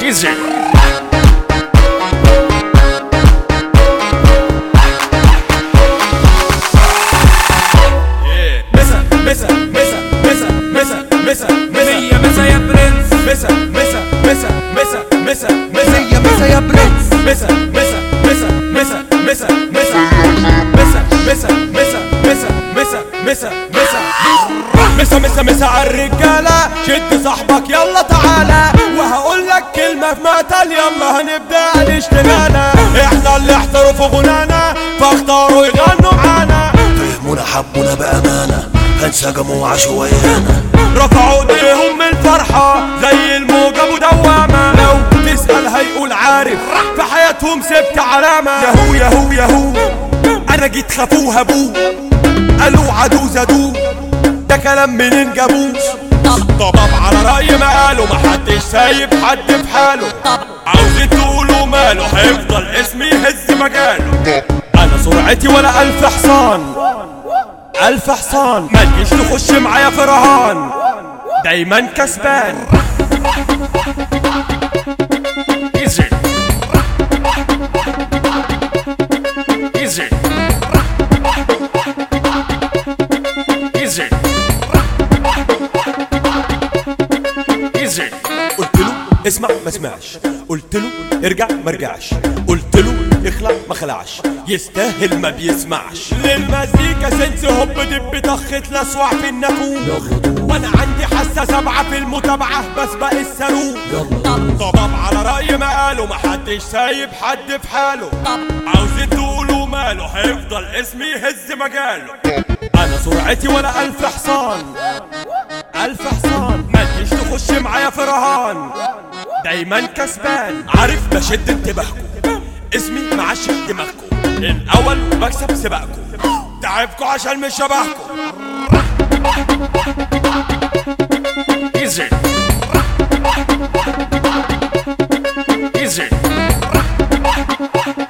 Easy. مسا مسا مسا مسا مسا مسا مية مسا يا برنس مسا مسا مسا مسا مسا مسا يا مسا يا برنس مسا مسا مسا مسا مسا مسا مسا مسا مسا مسا مسا مسا مسا مسا مسا مسا عالرجالة شد صاحبك يلا تعالى وهقول لك كلمة في مقتل يلا هنبدأ الاشتغالة احنا اللي احتروا في غنانا فاختاروا يغنوا معانا فهمونا حبونا بأمانة هنسجموا وعاشوا ويانا رفعوا ايديهم من الفرحة زي الموجة مدوامة لو تسأل هيقول عارف في حياتهم سبت علامة يهو يهو يهو انا جيت خافوه هبوه قالوا عدو زادوه ده كلام منين جابوه طب على رأي ما قالوا محدش سايب حد في حاله عاوزين تقولوا ماله هيفضل اسمي يهز مجاله انا سرعتي ولا الف حصان ألف حصان ما تجيش تخش معايا في رهان دايما كسبان Easy. Easy. Easy. Easy. قلت له اسمع ما سمعش قلت له ارجع ما رجعش قلت له اخلع ما خلعش يستاهل ما بيسمعش للمزيكا سنس هوب دب طخت لسوع في النافوخ وانا عندي حاسه سبعه في المتابعه بسبق الصاروخ طب على رأي ما قالوا محدش سايب حد في حاله عاوزين تقولوا ماله هيفضل اسمي يهز مجاله انا سرعتي ولا الف حصان ألف حصان ما تجيش تخش معايا في رهان دايما كسبان عارف بشد انتباهكم اسمي معشق دماغكم الأول بكسب سباقكم تعبكوا عشان مش شبهكم Easy. Easy.